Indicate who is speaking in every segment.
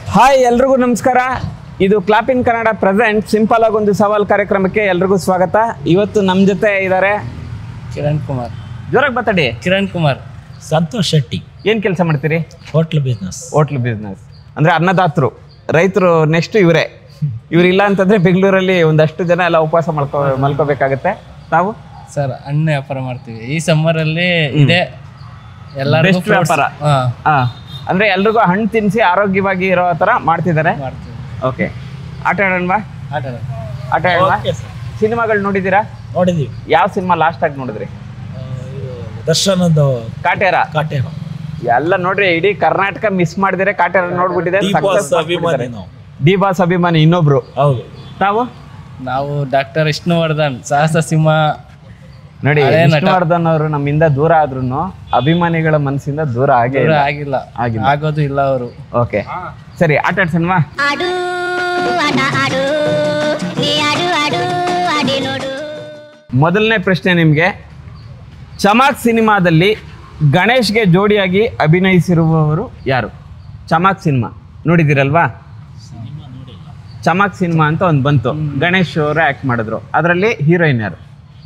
Speaker 1: Hi ಎಲ್ರಿಗೂ ನಮಸ್ಕಾರ ಇದು clap in Kannada present simple ಆಗಿ ಒಂದು ಸವಾಲ್ ಕಾರ್ಯಕ್ರಮಕ್ಕೆ ಎಲ್ರಿಗೂ ಸ್ವಾಗತ ಇವತ್ತು ನಮ್ಮ ಜೊತೆ ಇದ್ದಾರೆ
Speaker 2: ಕಿರಣ್ ಕುಮಾರ್
Speaker 1: ಜೋರಾಗಿ ಬತ್ತಡಿ
Speaker 2: ಕಿರಣ್ ಕುಮಾರ್
Speaker 3: ಸಂತೋಷ್ ಶೆಟ್ಟಿ
Speaker 1: ಏನು ಕೆಲಸ ಮಾಡ್ತೀರಿ
Speaker 3: ಹೋಟ್ಲ್ ಬಿಸ್ನೆಸ್
Speaker 1: ಹೋಟ್ಲ್ ಬಿಸ್ನೆಸ್ ಅಂದರೆ ಅನ್ನದಾತರು ರೈತರು ನೆಕ್ಸ್ಟ್ ಇವರೇ ಇವರಿಲ್ಲ ಅಂತಂದರೆ ಬೆಂಗಳೂರಲ್ಲಿ ಒಂದಷ್ಟು ಜನ ಎಲ್ಲ ಉಪವಾಸ ಮಲ್ಕೋ ಮಲ್ಕೋಬೇಕಾಗತ್ತೆ ತಾವು
Speaker 2: ಸರ್ ಹಣ್ಣು ವ್ಯಾಪಾರ ಮಾಡ್ತೀವಿ ಈ ಸಮ್ಮರಲ್ಲಿ ಇದೆ ಎಲ್ಲರಿಗೂ
Speaker 1: Best ವ್ಯಾಪಾರ.
Speaker 2: ಹಾಂ
Speaker 1: ಹಾಂ ಅಂದರೆ ಎಲ್ರಿಗೂ ಹಣ್ಣು ತಿನ್ನಿಸಿ ಆರೋಗ್ಯವಾಗಿ ಇರೋ ಥರ ಮಾಡ್ತಿದ್ದಾರೆ
Speaker 2: ಮಾಡ್ತೀವಿ
Speaker 1: ಓಕೆ ಆಟ ಆಡೋಣವಾ
Speaker 2: ಆಟ ಆಡೋದು.
Speaker 1: ಆಟ ಆಡೋಣ
Speaker 3: Okay, sir.
Speaker 1: ಸಿನಿಮಾಗಳು ನೋಡಿದ್ದೀರಾ
Speaker 3: ನೋಡಿದೀವಿ
Speaker 1: ಯಾವ ಸಿನಿಮಾ ಲಾಸ್ಟಾಗಿ ನೋಡಿದ್ರಿ
Speaker 3: ಆ, ಇದು ದರ್ಶನದ
Speaker 1: ಕಾಟೇರ
Speaker 3: ಕಾಟೇರ
Speaker 1: ಎಲ್ಲ ನೋಡ್ರಿ ಇಡೀ ಕರ್ನಾಟಕ ಮಿಸ್ ಮಾಡಿದ್ರೆ ಕಾಟೇರ ನೋಡ್ಬಿಟ್ಟಿದೆ
Speaker 3: ಡಿ ಬಾಸ್ ಅಭಿಮಾನಿ ನಾವು
Speaker 1: ಡಿ ಬಾಸ್ ಅಭಿಮಾನಿ ಇನ್ನೊಬ್ರು
Speaker 3: ಹೌದು
Speaker 1: ತಾವು
Speaker 2: ನಾವು ಡಾಕ್ಟರ್ ವಿಷ್ಣುವರ್ಧನ್ ಸಾಹಸ ಸಿಂಹ
Speaker 1: ನೋಡಿ
Speaker 2: ಹಳೇ ನಟ.
Speaker 1: ವಿಷ್ಣುವರ್ಧನ್ ಅವರು ನಮ್ಮಿಂದ ದೂರ ಆದ್ರೂ ಅಭಿಮಾನಿಗಳ ಮನಸ್ಸಿಂದ ದೂರ ಆಗೇ
Speaker 2: ದೂರ
Speaker 1: ಇಲ್ಲ
Speaker 2: ಆಗಿಲ್ಲ
Speaker 1: ಆಗಿಲ್ಲ.
Speaker 2: ಆಗೋದು ಇಲ್ಲ ಅವರು
Speaker 1: ಓಕೆ ಸರಿ ಆಟ ಆಡ್ಸನ್ವಾ
Speaker 4: ಆಡು ಆಟ ಆಡು ನೀ ಆಡು ಆಡು ಆಡಿ ನೋಡು
Speaker 1: ಮೊದಲನೇ ಪ್ರಶ್ನೆ ನಿಮಗೆ ಚಮಾಕ್ ಸಿನಿಮಾದಲ್ಲಿ ಗಣೇಶ್ಗೆ ಜೋಡಿಯಾಗಿ ಅಭಿನಯಿಸಿರುವವರು ಯಾರು ಚಮಾಕ್ ಸಿನಿಮಾ ನೋಡಿದಿರಲ್ವಾ ಚಮಾಕ್ ಸಿನಿಮಾ ಅಂತ ಒಂದು ಬಂತು ಗಣೇಶ್ ಅವರು ಆ್ಯಕ್ಟ್ ಮಾಡಿದ್ರು ಅದರಲ್ಲಿ ಹೀರೋಯಿನ್ ಯಾರು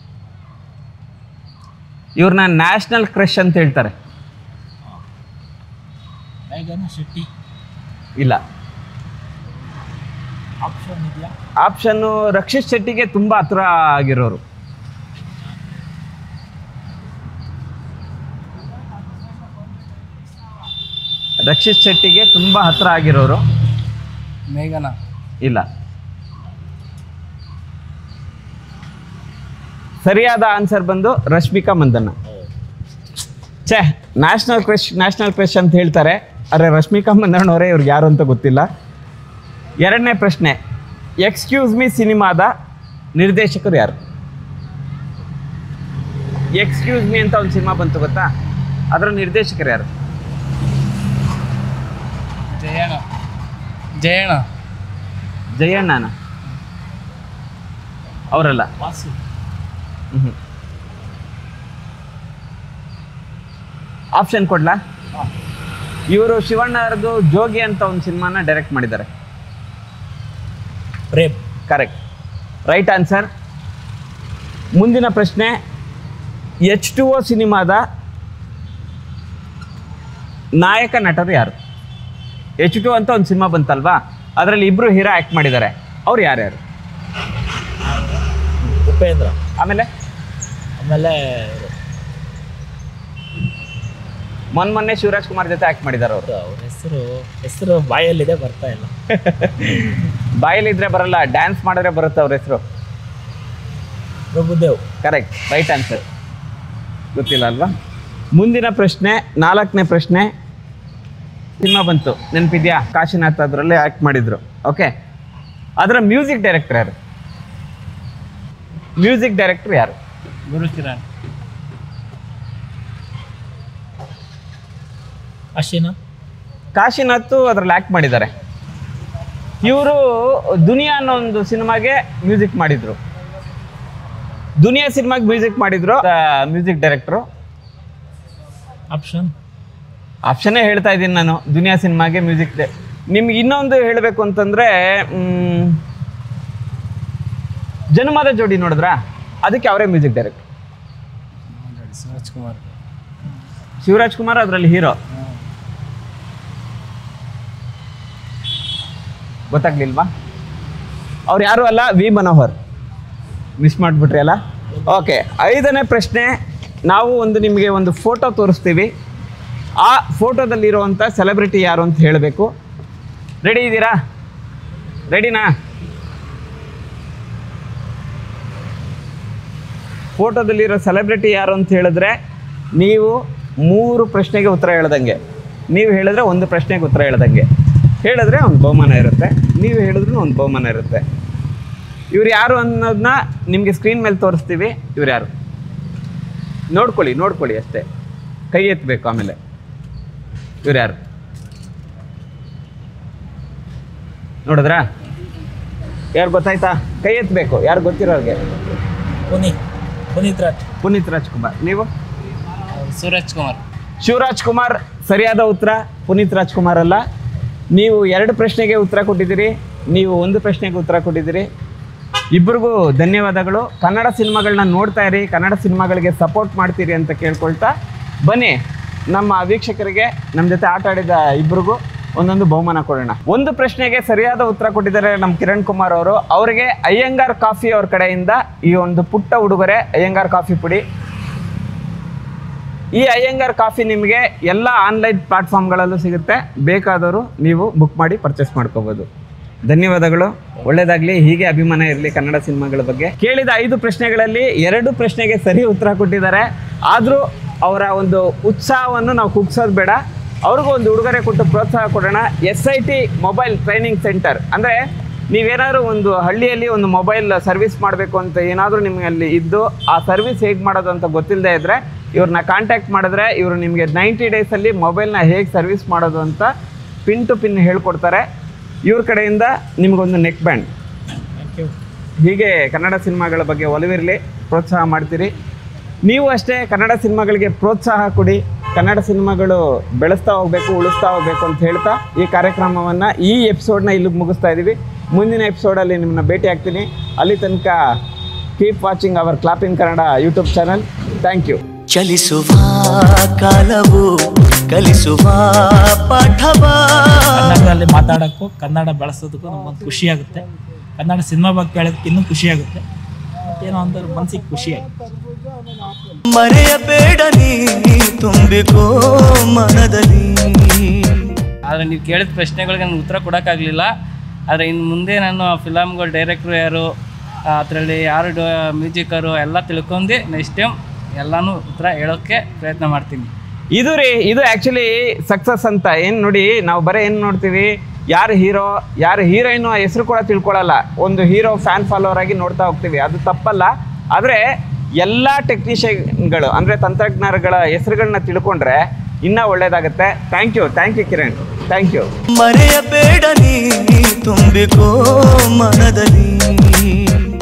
Speaker 1: ಇವ್ರನ್ನ ನ್ಯಾಷನಲ್ ಕ್ರಶ್ ಅಂತ ಹೇಳ್ತಾರೆ
Speaker 3: ಮೇಘನಾ ಶೆಟ್ಟಿ
Speaker 1: ಇಲ್ಲ
Speaker 3: ಆಪ್ಷನ್ ಇದೆಯಾ
Speaker 1: ಆಪ್ಷನ್ನು ರಕ್ಷಿತ್ ಶೆಟ್ಟಿಗೆ ತುಂಬ ಹತ್ರ ಆಗಿರೋರು ರಕ್ಷಿತ್ ಶೆಟ್ಟಿಗೆ ತುಂಬ ಹತ್ರ ಆಗಿರೋರು
Speaker 2: ಮೇಘನ
Speaker 1: ಇಲ್ಲ ಸರಿಯಾದ ಆನ್ಸರ್ ಬಂದು ರಶ್ಮಿಕಾ ಮಂದಣ್ಣ ಛೇ ನ್ಯಾಷನಲ್ ಕ್ರಶ್ ನ್ಯಾಷನಲ್ ಕ್ರಶ್ ಅಂತ ಹೇಳ್ತಾರೆ ಆದರೆ ರಶ್ಮಿಕಾ ಮಂದಣ್ಣವರೇ ಇವ್ರಿಗೆ ಯಾರು ಅಂತ ಗೊತ್ತಿಲ್ಲ ಎರಡನೇ ಪ್ರಶ್ನೆ ಎಕ್ಸ್ಕ್ಯೂಸ್ ಮೀ ಸಿನಿಮಾದ ನಿರ್ದೇಶಕರು ಯಾರು ಎಕ್ಸ್ಕ್ಯೂಸ್ ಮೀ ಅಂತ ಒಂದು ಸಿನಿಮಾ ಬಂತು ಗೊತ್ತಾ ಅದರ ನಿರ್ದೇಶಕರು ಯಾರು
Speaker 2: ಜಯಣ್ಣ ಜಯಣ್ಣ
Speaker 1: ಜಯಣ್ಣನ ಅವರಲ್ಲ
Speaker 3: ವಾಸು
Speaker 1: ಆಪ್ಷನ್ ಕೊಡ್ಲಾ ಇವರು ಶಿವಣ್ಣರದು ಜೋಗಿ ಅಂತ ಒಂದು ಸಿನಿಮಾನ ಡೈರೆಕ್ಟ್ ಮಾಡಿದ್ದಾರೆ
Speaker 3: ಪ್ರೇಮ್
Speaker 1: ಕರೆಕ್ಟ್ ರೈಟ್ ಆನ್ಸರ್ ಮುಂದಿನ ಪ್ರಶ್ನೆ ಎಚ್ ಟು ಒ ಸಿನಿಮಾದ ನಾಯಕ ನಟರು ಯಾರು ಎಚ್ ಟು ಅಂತ ಒಂದು ಸಿನಿಮಾ ಬಂತಲ್ವಾ ಅದರಲ್ಲಿ ಇಬ್ಬರು ಹೀರೋ ಆ್ಯಕ್ಟ್ ಮಾಡಿದ್ದಾರೆ ಅವ್ರು ಯಾರ್ಯಾರು
Speaker 3: ಉಪೇಂದ್ರ
Speaker 1: ಆಮೇಲೆ
Speaker 3: ಆಮೇಲೆ
Speaker 1: ಮೊನ್ನೆ ಮೊನ್ನೆ ಶಿವರಾಜ್ ಕುಮಾರ್ ಜೊತೆ ಆ್ಯಕ್ಟ್ ಮಾಡಿದ್ದಾರೆ ಅವರು
Speaker 3: ಅವ್ರ ಹೆಸರು ಹೆಸರು ಬಾಯಲ್ಲಿದೆ ಬರ್ತಾ ಇಲ್ಲ
Speaker 1: ಬಾಯಲ್ಲಿದ್ರೆ ಬರಲ್ಲ ಡ್ಯಾನ್ಸ್ ಮಾಡಿದ್ರೆ ಬರುತ್ತೆ ಅವ್ರ ಹೆಸರು
Speaker 3: ಪ್ರಭುದೇವ್
Speaker 1: ಕರೆಕ್ಟ್ ರೈಟ್ ಆನ್ಸರ್ ಗೊತ್ತಿಲ್ಲ ಅಲ್ವಾ ಮುಂದಿನ ಪ್ರಶ್ನೆ ನಾಲ್ಕನೇ ಪ್ರಶ್ನೆ ಸಿನಿಮಾ ಬಂತು ನೆನಪಿದ್ಯಾ ಕಾಶಿನಾಥ್ ಅದರಲ್ಲಿ ಆ್ಯಕ್ಟ್ ಮಾಡಿದ್ರು ಓಕೆ ಅದರ ಮ್ಯೂಸಿಕ್ ಡೈರೆಕ್ಟರ್ ಯಾರು ಮ್ಯೂಸಿಕ್ ಡೈರೆಕ್ಟರ್ ಯಾರು
Speaker 2: ಗುರು ಕಿರಣ್
Speaker 3: ಅಶ್ವಿನ
Speaker 1: ಕಾಶಿನಾಥ್ ಅದರಲ್ಲಿ ಆ್ಯಕ್ಟ್ ಮಾಡಿದ್ದಾರೆ ಇವರು ದುನಿಯಾ ಅನ್ನೋ ಒಂದು ಸಿನಿಮಾಗೆ ಮ್ಯೂಸಿಕ್ ಮಾಡಿದ್ರು ದುನಿಯಾ ಸಿನಿಮಾಗೆ ಮ್ಯೂಸಿಕ್ ಮಾಡಿದ್ರು ಮ್ಯೂಸಿಕ್ ಡೈರೆಕ್ಟ್ರು
Speaker 3: ಆಪ್ಷನ್
Speaker 1: ಆಪ್ಷನ್ನೇ ಹೇಳ್ತಾ ಇದ್ದೀನಿ ನಾನು ದುನಿಯಾ ಸಿನಿಮಾಗೆ ಮ್ಯೂಸಿಕ್ ನಿಮ್ಗೆ ಇನ್ನೊಂದು ಹೇಳಬೇಕು ಅಂತಂದರೆ ಜನ್ಮದ ಜೋಡಿ ನೋಡಿದ್ರಾ ಅದಕ್ಕೆ ಅವರೇ ಮ್ಯೂಸಿಕ್ ಡೈರೆಕ್ಟ್
Speaker 2: ಶಿವರಾಜ್ ಕುಮಾರ್
Speaker 1: ಶಿವರಾಜ್ ಕುಮಾರ್ ಅದರಲ್ಲಿ ಹೀರೋ ಗೊತ್ತಾಗ್ಲಿಲ್ವಾ ಅವ್ರು ಯಾರು ಅಲ್ಲ ವಿ ಮನೋಹರ್ ಮಿಸ್ ಮಾಡಿಬಿಟ್ರಿ ಅಲ್ಲ ಓಕೆ ಐದನೇ ಪ್ರಶ್ನೆ ನಾವು ಒಂದು ನಿಮಗೆ ಒಂದು ಫೋಟೋ ತೋರಿಸ್ತೀವಿ ಆ ಫೋಟೋದಲ್ಲಿರುವಂಥ ಸೆಲೆಬ್ರಿಟಿ ಯಾರು ಅಂತ ಹೇಳಬೇಕು ರೆಡಿ ಇದ್ದೀರಾ ರೆಡಿನಾ ಫೋಟೋದಲ್ಲಿರೋ ಸೆಲೆಬ್ರಿಟಿ ಯಾರು ಅಂತ ಹೇಳಿದ್ರೆ ನೀವು ಮೂರು ಪ್ರಶ್ನೆಗೆ ಉತ್ತರ ಹೇಳ್ದಂಗೆ ನೀವು ಹೇಳಿದ್ರೆ ಒಂದು ಪ್ರಶ್ನೆಗೆ ಉತ್ತರ ಹೇಳ್ದಂಗೆ ಹೇಳಿದ್ರೆ ಒಂದು ಬಹುಮಾನ ಇರುತ್ತೆ ನೀವು ಹೇಳಿದ್ರು ಒಂದು ಬಹುಮಾನ ಇರುತ್ತೆ ಇವ್ರು ಯಾರು ಅನ್ನೋದನ್ನ ನಿಮಗೆ ಸ್ಕ್ರೀನ್ ಮೇಲೆ ತೋರಿಸ್ತೀವಿ ಇವ್ರು ಯಾರು ನೋಡ್ಕೊಳ್ಳಿ ನೋಡ್ಕೊಳ್ಳಿ ಅಷ್ಟೇ ಕೈ ಎತ್ತಬೇಕು ಆಮೇಲೆ ಇವ್ರು ಯಾರು ನೋಡಿದ್ರಾ ಯಾರು ಗೊತ್ತಾಯ್ತಾ ಕೈ ಎತ್ತಬೇಕು ಯಾರು ಗೊತ್ತಿರೋರಿಗೆ
Speaker 3: ಪುನೀತ್ ಪುನೀತ್ ರಾಜ್
Speaker 1: ಪುನೀತ್ ರಾಜ್ಕುಮಾರ್ ನೀವು
Speaker 2: ಸೂರಜ್ ಕುಮಾರ್
Speaker 1: ಶಿವರಾಜ್ ಕುಮಾರ್ ಸರಿಯಾದ ಉತ್ತರ ಪುನೀತ್ ರಾಜ್ಕುಮಾರ್ ಅಲ್ಲ ನೀವು ಎರಡು ಪ್ರಶ್ನೆಗೆ ಉತ್ತರ ಕೊಟ್ಟಿದ್ದೀರಿ ನೀವು ಒಂದು ಪ್ರಶ್ನೆಗೆ ಉತ್ತರ ಕೊಟ್ಟಿದ್ದೀರಿ ಇಬ್ಬರಿಗೂ ಧನ್ಯವಾದಗಳು ಕನ್ನಡ ಸಿನಿಮಾಗಳನ್ನ ನೋಡ್ತಾ ಇರಿ ಕನ್ನಡ ಸಿನಿಮಾಗಳಿಗೆ ಸಪೋರ್ಟ್ ಮಾಡ್ತೀರಿ ಅಂತ ಕೇಳ್ಕೊಳ್ತಾ ಬನ್ನಿ ನಮ್ಮ ವೀಕ್ಷಕರಿಗೆ ನಮ್ಮ ಜೊತೆ ಆಟ ಆಡಿದ ಇಬ್ಬರಿಗೂ ಒಂದೊಂದು ಬಹುಮಾನ ಕೊಡೋಣ ಒಂದು ಪ್ರಶ್ನೆಗೆ ಸರಿಯಾದ ಉತ್ತರ ಕೊಟ್ಟಿದ್ದಾರೆ ನಮ್ಮ ಕಿರಣ್ ಕುಮಾರ್ ಅವರು ಅವರಿಗೆ ಅಯ್ಯಂಗಾರ್ ಕಾಫಿ ಅವ್ರ ಕಡೆಯಿಂದ ಈ ಒಂದು ಪುಟ್ಟ ಉಡುಗೊರೆ ಅಯ್ಯಂಗಾರ್ ಕಾಫಿ ಪುಡಿ ಈ ಅಯ್ಯಂಗಾರ್ ಕಾಫಿ ನಿಮಗೆ ಎಲ್ಲ ಆನ್ಲೈನ್ ಪ್ಲಾಟ್ಫಾರ್ಮ್ಗಳಲ್ಲೂ ಸಿಗುತ್ತೆ ಬೇಕಾದವರು ನೀವು ಬುಕ್ ಮಾಡಿ ಪರ್ಚೇಸ್ ಮಾಡ್ಕೋಬೋದು ಧನ್ಯವಾದಗಳು ಒಳ್ಳೇದಾಗ್ಲಿ ಹೀಗೆ ಅಭಿಮಾನ ಇರಲಿ ಕನ್ನಡ ಸಿನಿಮಾಗಳ ಬಗ್ಗೆ ಕೇಳಿದ ಐದು ಪ್ರಶ್ನೆಗಳಲ್ಲಿ ಎರಡು ಪ್ರಶ್ನೆಗೆ ಸರಿ ಉತ್ತರ ಕೊಟ್ಟಿದ್ದಾರೆ ಆದರೂ ಅವರ ಒಂದು ಉತ್ಸಾಹವನ್ನು ನಾವು ಕುಗ್ಸೋದು ಬೇಡ ಅವ್ರಿಗೂ ಒಂದು ಉಡುಗೊರೆ ಕೊಟ್ಟು ಪ್ರೋತ್ಸಾಹ ಕೊಡೋಣ S I T mobile training centre ಅಂದರೆ ನೀವೇನಾದರೂ ಒಂದು ಹಳ್ಳಿಯಲ್ಲಿ ಒಂದು ಮೊಬೈಲ್ ಸರ್ವಿಸ್ ಮಾಡಬೇಕು ಅಂತ ಏನಾದರೂ ನಿಮಗೆ ಅಲ್ಲಿ ಇದ್ದು ಆ ಸರ್ವಿಸ್ ಹೇಗೆ ಮಾಡೋದು ಅಂತ ಗೊತ್ತಿಲ್ಲದೆ ಇದ್ದರೆ ಇವ್ರನ್ನ ಕಾಂಟ್ಯಾಕ್ಟ್ ಮಾಡಿದ್ರೆ ಇವರು ನಿಮಗೆ ನೈಂಟಿ ಡೇಸಲ್ಲಿ ಮೊಬೈಲ್ನ ಹೇಗೆ ಸರ್ವಿಸ್ ಮಾಡೋದು ಅಂತ ಪಿನ್ ಟು ಪಿನ್ ಹೇಳ್ಕೊಡ್ತಾರೆ ಇವ್ರ ಕಡೆಯಿಂದ ನಿಮಗೊಂದು ನೆಕ್ ಬ್ಯಾಂಡ್
Speaker 3: ಥ್ಯಾಂಕ್ ಯು
Speaker 1: ಹೀಗೆ ಕನ್ನಡ ಸಿನಿಮಾಗಳ ಬಗ್ಗೆ ಒಲವಿರಲಿ ಪ್ರೋತ್ಸಾಹ ಮಾಡ್ತೀರಿ ನೀವು ಅಷ್ಟೇ ಕನ್ನಡ ಸಿನಿಮಾಗಳಿಗೆ ಪ್ರೋತ್ಸಾಹ ಕೊಡಿ ಕನ್ನಡ ಸಿನಿಮಾಗಳು ಬೆಳೆಸ್ತಾ ಹೋಗಬೇಕು ಉಳಿಸ್ತಾ ಹೋಗಬೇಕು ಅಂತ ಹೇಳ್ತಾ ಈ ಕಾರ್ಯಕ್ರಮವನ್ನು ಈ ಎಪಿಸೋಡ್ನ ಇಲ್ಲಿಗೆ ಮುಗಿಸ್ತಾ ಇದ್ದೀವಿ ಮುಂದಿನ ಎಪಿಸೋಡಲ್ಲಿ ನಿಮ್ಮನ್ನ ಭೇಟಿ ಆಗ್ತೀನಿ ಅಲ್ಲಿ ತನಕ keep watching our clapping Kannada YouTube channel thank you
Speaker 5: ಚಲಿಸುವ ಕಾಲವು ಕಲಿಸುವ ಪಾಠವ
Speaker 3: ಕನ್ನಡದಲ್ಲಿ ಮಾತಾಡೋಕ್ಕೂ ಕನ್ನಡ ಬೆಳೆಸೋದಕ್ಕೂ ನಮಗೊಂದು ಖುಷಿ ಆಗುತ್ತೆ ಕನ್ನಡ ಸಿನಿಮಾ ಬಗ್ಗೆ ಕೇಳೋದಕ್ಕೆ ಇನ್ನೂ ಖುಷಿ ಆಗುತ್ತೆ ಏನೋ ಅಂದ್ರೆ ಮನ್ಸಿಗೆ ಖುಷಿ ಆಗುತ್ತೆ
Speaker 5: ಮರೆಯಬೇಡ ನೀ ತುಂಬಿಕೋ ಮನದಲ್ಲಿ
Speaker 2: ಆದರೆ ನೀವು ಕೇಳಿದ ಪ್ರಶ್ನೆಗಳಿಗೆ ನನಗೆ ಉತ್ತರ ಕೊಡೋಕ್ಕಾಗಲಿಲ್ಲ ಆದರೆ ಇನ್ನು ಮುಂದೆ ನಾನು ಫಿಲಮ್ಗಳು ಡೈರೆಕ್ಟ್ರು ಯಾರು ಅದರಲ್ಲಿ ಯಾರು ಡ ಮ್ಯೂಸಿಕರು ಎಲ್ಲ ತಿಳ್ಕೊಂಡು ನೆಕ್ಸ್ಟ್ ಟೈಮ್ ಎಲ್ಲನೂ ಉತ್ತರ ಹೇಳೋಕ್ಕೆ ಪ್ರಯತ್ನ ಮಾಡ್ತೀನಿ
Speaker 1: ಇದು ರೀ ಇದು ಆ್ಯಕ್ಚುಲಿ ಸಕ್ಸಸ್ ಅಂತ ಏನು ನೋಡಿ ನಾವು ಬರೀ ಏನು ನೋಡ್ತೀವಿ ಯಾರು ಹೀರೋ ಯಾರು ಹೀರೋಯಿನ್ ಹೆಸರು ಕೂಡ ತಿಳ್ಕೊಳ್ಳಲ್ಲ ಒಂದು ಹೀರೋ ಫ್ಯಾನ್ ಫಾಲೋವರ್ ಆಗಿ ನೋಡ್ತಾ ಹೋಗ್ತೀವಿ ಅದು ತಪ್ಪಲ್ಲ ಆದರೆ ಎಲ್ಲ ಟೆಕ್ನಿಷಿಯನ್ಗಳು ಅಂದರೆ ತಂತ್ರಜ್ಞರುಗಳ ಹೆಸರುಗಳನ್ನ ತಿಳ್ಕೊಂಡ್ರೆ ಇನ್ನೂ ಒಳ್ಳೇದಾಗುತ್ತೆ thank you thank you Kiran thank you
Speaker 5: ಮರೆಯಬೇಡ ನೀ ತುಂಬಿಕೋ ಮನದಲ್ಲಿ